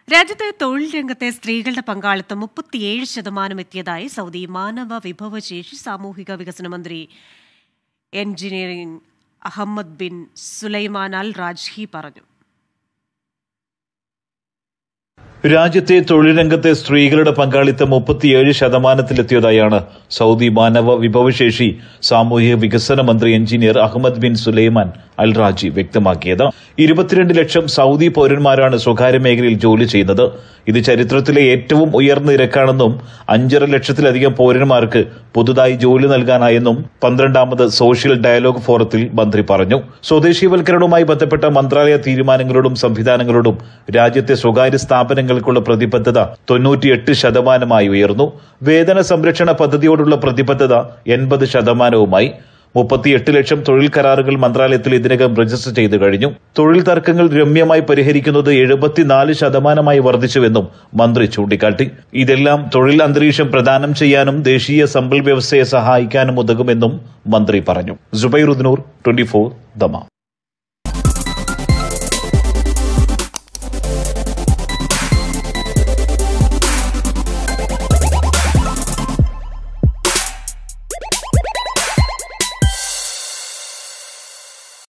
രാജ്യത്തെ തൊഴിൽ രംഗത്തെ സ്ത്രീകളുടെ പങ്കാളിത്തം മുപ്പത്തിയേഴ് ശതമാനം എത്തിയതായി സൗദി മാനവ വിഭവശേഷി സാമൂഹിക വികസന മന്ത്രി engineering Ahmed bin Sulaiman al Rajhi പറഞ്ഞു രാജ്യത്തെ തൊഴിൽ രംഗത്തെ സ്ത്രീകളുടെ പങ്കാളിത്തം മുപ്പത്തിയേഴ് ശതമാനത്തിലെത്തിയതായാണ് സൗദി മാനവ വിഭവശേഷി സാമൂഹിക വികസന മന്ത്രി engineer Ahmed bin Sulaiman al Rajhi വ്യക്തമാക്കിയത് ഇരുപത്തിരണ്ട് ലക്ഷം സൗദി പൌരന്മാരാണ് സ്വകാര്യ മേഖലയിൽ ജോലി ചെയ്യുന്നത് ഇത് ചരിത്രത്തിലെ ഏറ്റവും ഉയർന്ന നിരക്കാണെന്നും അഞ്ചര ലക്ഷത്തിലധികം പൌരന്മാർക്ക് പുതുതായി ജോലി നൽകാനായെന്നും പന്ത്രണ്ടാമത് സോഷ്യൽ ഡയലോഗ് ഫോറത്തിൽ മന്ത്രി പറഞ്ഞു സ്വദേശീവൽക്കരണവുമായി ബന്ധപ്പെട്ട മന്ത്രാലയ തീരുമാനങ്ങളോടും സംവിധാനങ്ങളോടും രാജ്യത്തെ സ്വകാര്യ സ്ഥാപനങ്ങൾക്കുള്ള പ്രതിബദ്ധത തൊണ്ണൂറ്റിയെട്ട് ശതമാനമായി ഉയർന്നു വേതന സംരക്ഷണ പദ്ധതിയോടുള്ള പ്രതിബദ്ധത എൺപത് ശതമാനവുമായി മുപ്പത്തിയെട്ട് ലക്ഷം തൊഴിൽ കരാറുകൾ മന്ത്രാലയത്തിൽ ഇതിനകം രജിസ്റ്റർ ചെയ്തു കഴിഞ്ഞു തൊഴിൽ തർക്കങ്ങൾ രമ്യമായി പരിഹരിക്കുന്നത് എഴുപത്തിനാല് ശതമാനമായി വർദ്ധിച്ചുവെന്നും മന്ത്രി ചൂണ്ടിക്കാട്ടി ഇതെല്ലാം തൊഴിൽ അന്തരീക്ഷം പ്രദാനം ചെയ്യാനും ദേശീയ സമ്പൽ വ്യവസ്ഥയെ സഹായിക്കാനും ഉതകുമെന്നും മന്ത്രി പറഞ്ഞു ജുബൈറുദ്നൂർ ട്വന്റി ഫോർ ദമ